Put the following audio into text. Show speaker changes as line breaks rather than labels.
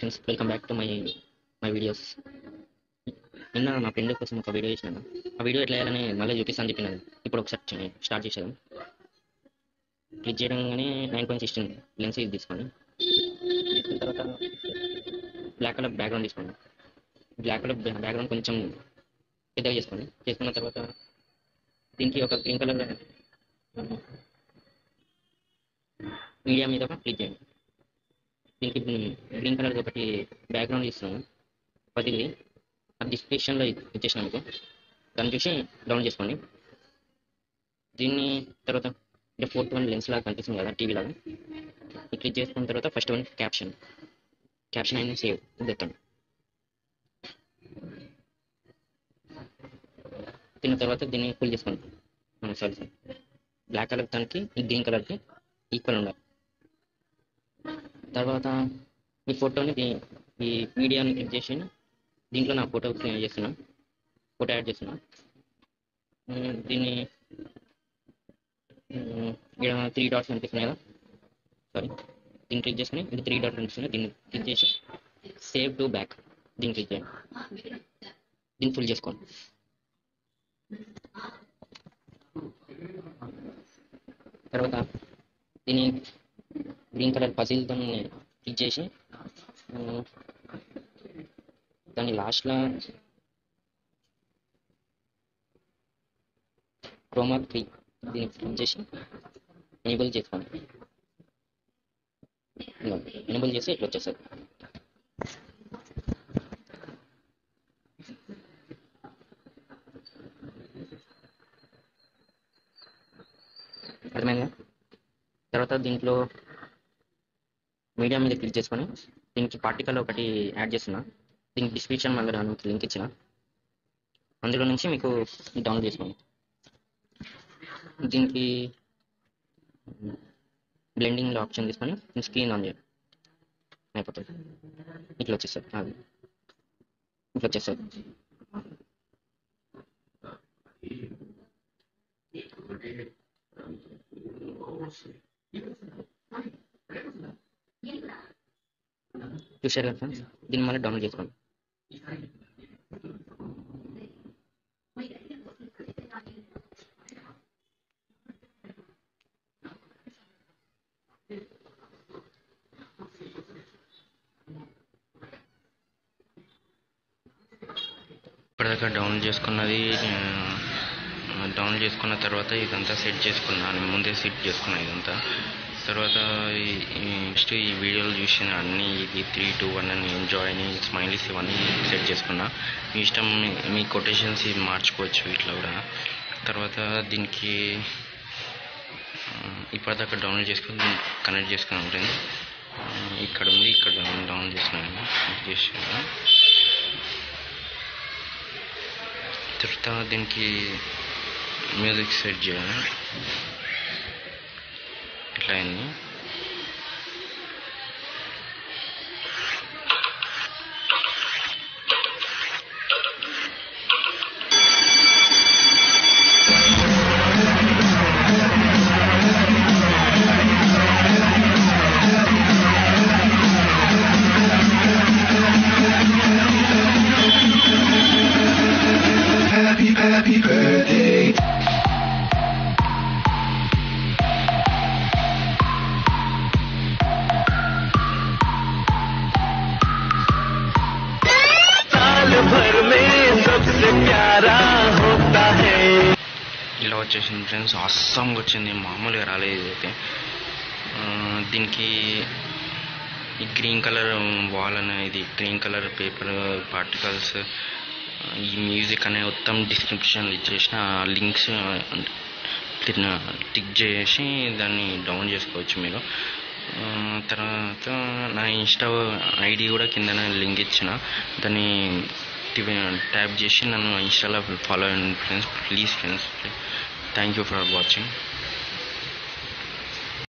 Friends welcome back to my my videos నిన్న మా friend కోసం ఒక వీడియో చేసినాను ఆ వీడియో ఎట్లా చేయాలని మళ్ళీ చూపిస్తాను చెప్పినాను ఇప్పుడు ఒకసారి చే- స్టార్ట్ చేసాను క్లిక్ చేయడంగానే నైన్ పాయింట్ సిక్స్టీన్ లెన్స్ ఇది తీసుకోండి తీసుకున్న తర్వాత బ్లాక్ కలర్ బ్యాక్గ్రౌండ్ తీసుకోండి బ్లాక్ కలర్ బ్యాక్గ్రౌండ్ కొంచెం పెద్దగా చేసుకోండి చేసుకున్న తర్వాత దీనికి ఒక గ్రీన్ కలర్ మీడియా మీద ఒక క్లిక్ చేయండి దీనికి గ్రీన్ కలర్ ఒకటి బ్యాక్గ్రౌండ్ ఇస్తున్నాను పదిది అది డిస్క్రిప్షన్లో ఇచ్చేసిన మీకు దాన్ని చూసి డౌన్లోడ్ చేసుకోండి దీన్ని తర్వాత అంటే ఫోర్త్ వన్ లెన్స్ లాగా కనిపిస్తుంది కదా టీవీ లాగా ఇది క్లిక్ చేసుకున్న తర్వాత ఫస్ట్ వన్ క్యాప్షన్ క్యాప్షన్ అయినా సేవ్ ఎత్తండి తిన్న తర్వాత దీన్ని ఫుల్ చేసుకోండి సారీ సార్ బ్లాక్ కలర్ దానికి ఈ గ్రీన్ కలర్కి ఈక్వల్ ఉండాలి తర్వాత ఈ ఫోటోని దీ- ఈ మీడియాని క్లిక్ చేసి దీంట్లో నా ఫోటో చేస్తున్నా ఫోటో యాడ్ చేస్తున్నా ఉమ్, దీన్ని ఉమ్, ఇక్కడ త్రీ డాట్స్ కనిపిస్తున్నాయి కదా సారీ దీన్ని క్లిక్ చేసుకుని ఇది త్రీ డాట్స్ కనిపిస్తున్నాయి దీన్ని క్లిక్ చేసి సేవ్ టు బ్యాక్ దీన్ని క్లిక్ చేయండి దీన్ని ఫుల్ చేసుకోండి తర్వాత దీన్ని గ్రీన్ కలర్ పజిల్తో క్లిక్ చేసి ఉమ్, దాన్ని లాస్ట్లో క్రోమా త్రీ దీన్ని క్లిక్ చేసి ఎనేబుల్ చేసుకోండి ఎనేబుల్ చేసి ఇట్లా వచ్చేస్తుంది అర్థమైందా తర్వాత దీంట్లో మీడియా మీద క్లిక్ చేసుకొని దీనికి పార్టికల్ ఒకటి యాడ్ చేస్తున్నా దీనికి డిస్క్రిప్షన్ మళ్ళీ మీకు లింక్ ఇచ్చిన అందులో నుంచి మీకు డౌన్లోడ్ చేసుకోండి దీనికి బ్లెండింగ్ ఆప్షన్ తీసుకొని స్క్రీన్ ఆన్ చేయండి అయిపోతుంది ఇట్లా వచ్చేస్తుంది అది ఇట్లా వచ్చేస్తుంది చూశారు కదా ఫ్రెండ్స్ దీన్ని మళ్ళీ డౌన్లోడ్ చేసుకోండి ఇప్పటిదాకా డౌన్లోడ్ చేసుకున్నది ఆ, డౌన్లోడ్ చేసుకున్న తర్వాత ఇదంతా సెట్ చేసుకున్నాను ముందే సెట్ చేసుకున్నా ఇదంతా తర్వాత ఈ- ఈ నెక్స్ట్ ఈ వీడియోలు చూసిన అన్ని ఇది త్రీ టూ వన్ అని ఎంజాయ్ అని స్మైలీస్ ఇవన్నీ సెట్ చేసుకున్నా మీ ఇష్టం మీ- మీ కొటేషన్స్ మార్చుకోవచ్చు ఇట్లా కూడా తర్వాత దీనికి ఆ, ఇప్పటిదాకా డౌన్లోడ్ చేసుకుని కనెక్ట్ చేసుకున్నాం ఫ్రెండ్స్ ఆ, ఇక్కడ ఉంది ఇక్కడ డౌన్లోడ్ చేసుకున్నాను చేసాను తర్వాత దీనికి మ్యూజిక్ సెట్ చేయాలి ఇట్లా అయింది
Happy, happy birthday. साल भर में सबसे प्यारा होता है
ఇలా వచ్చేసింది ఫ్రెండ్స్ అస్సాంగా వచ్చింది మామూలుగా రాలేదు ఇదైతే ఆ, దీనికి ఈ గ్రీన్ కలర్ వాల్ అనే ఇది గ్రీన్ కలర్ పేపర్ పార్టికల్స్ ఈ మ్యూజిక్ అనే మొత్తం డిస్క్రిప్షన్ ఇచ్చేసిన లింక్స్ టిక్ చేసి దాన్ని డౌన్ చేసుకోవచ్చు మీరు ఆ, తర్వాత నా ఇన్స్టా ఐడి కూడా కింద లింక్ ఇచ్చిన దాన్ని ట్యాప్ చేసి నన్ను ఇన్స్టాలో ఫాలో అయ్యండి friends please friends thank you for watching